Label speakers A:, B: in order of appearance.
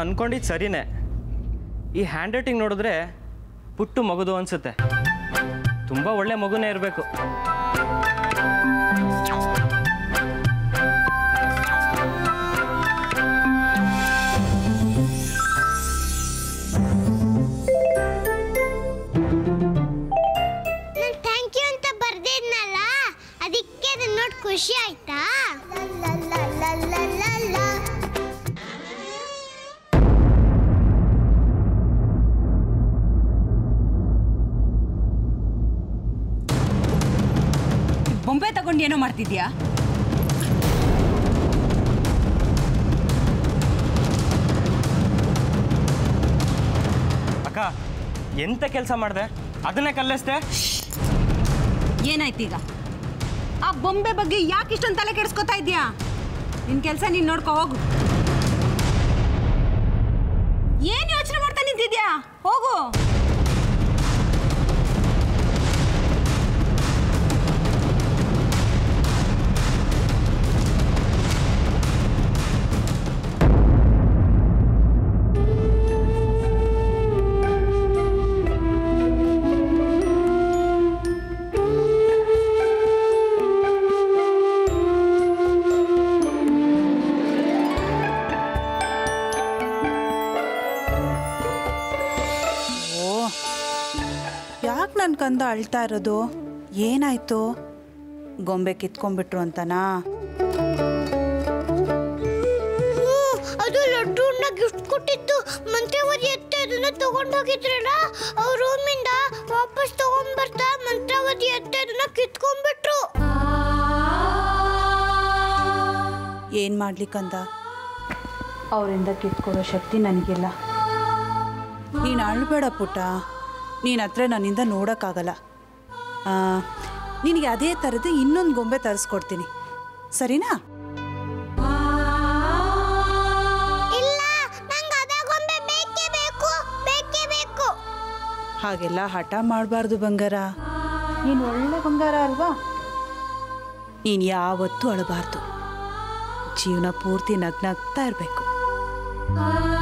A: ಅನ್ಕೊಂಡಿದ್ದು ಸರಿನೇ ಈ hand writing ನೋಡಿದ್ರೆ ಪುಟ್ಟು ಮಗುದು ಅನಿಸುತ್ತೆ ತುಂಬ ಒಳ್ಳೆ ಮಗುನೇ ಇರಬೇಕು
B: ನಾನು ಥ್ಯಾಂಕ್ ಯು ಅಂತ ಬರ್ದಿದ್ನಲ್ಲ ಅದಕ್ಕೆ ಅದನ್ನ ನೋಡಿ ಖುಷಿ ಆಯ್ತಾ
C: ಬೊಂಬೆ ತಗೊಂಡು ಏನೋ ಮಾಡ್ತಿದ್ಯಾ
A: ಅಕ್ಕ ಎಂತ ಕೆಲಸ ಮಾಡಿದೆ ಅದನ್ನೇ ಕಲಿಸ್ದೆ
C: ಏನಾಯ್ತು ಈಗ ಆ ಬೊಂಬೆ ಬಗ್ಗೆ ಯಾಕೆ ಇಷ್ಟೊಂದು ತಲೆ ಕೆಡಿಸ್ಕೊತಾ ಇದ್ಯಾ ನಿನ್ ಕೆಲಸ ನೀನ್ ನೋಡ್ಕೊ ಹೋಗು ಏನ್ ಯೋಚನೆ ಮಾಡ್ತಾ ನಿಂತಿದ್ಯಾ ಹೋಗು
D: ಓ ಯಾಕೆ ನನ್ನ ಕಂದ ಅಳ್ತಾ ಇರೋದು ಏನಾಯ್ತು ಗೊಂಬೆ ಕಿತ್ಕೊಂಡ್ಬಿಟ್ರು ಅಂತನಾ
B: ಅದು ಲಡ್ಡೂನ ಗಿಫ್ಟ್ ಕೊಟ್ಟಿತ್ತು ಮಂತ್ರವಾದಿ ಎತ್ತೆ ಅದನ್ನ ತಗೊಂಡ್ ಹೋಗಿದ್ರಲ್ಲ ಅವ್ರ ರೂಮಿಂದ ವಾಪಸ್ ತಗೊಂಡ್ ಬರ್ತಾ ಮಂತ್ರವಾದಿ ಎತ್ತೆ ಅದನ್ನ ಕಿತ್ಕೊಂಡ್ಬಿಟ್ರು
D: ಏನು ಮಾಡ್ಲಿಕ್ಕಂದ ಅವರಿಂದ ಕಿತ್ಕೊಡೋ ಶಕ್ತಿ ನನಗಿಲ್ಲ ನೀನು ಅಳ್ಬೇಡ ಪುಟ್ಟ ನೀನು ಹತ್ರ ನನ್ನಿಂದ ನೋಡೋಕ್ಕಾಗಲ್ಲ ಆ, ನಿನಗೆ ಅದೇ ಥರದ್ದು ಇನ್ನೊಂದು ಗೊಂಬೆ ತರಿಸ್ಕೊಡ್ತೀನಿ ಸರಿನಾ
B: ಇಲ್ಲ ನಂಗೆ ಅದ ಗೊಂಬೆ ಬೇಕೇ ಬೇಕು ಬೇಕೇ ಬೇಕು
D: ಹಾಗೆಲ್ಲ ಹಠ ಮಾಡಬಾರ್ದು ಬಂಗಾರ ನೀನು ಒಳ್ಳೆ ಬಂಗಾರ ಅಲ್ವಾ ನೀನು ಯಾವತ್ತೂ ಅಳಬಾರ್ದು ಜೀವನ ಪೂರ್ತಿ ನಗ್ನಗ್ತಾ ಇರಬೇಕು
B: ಆ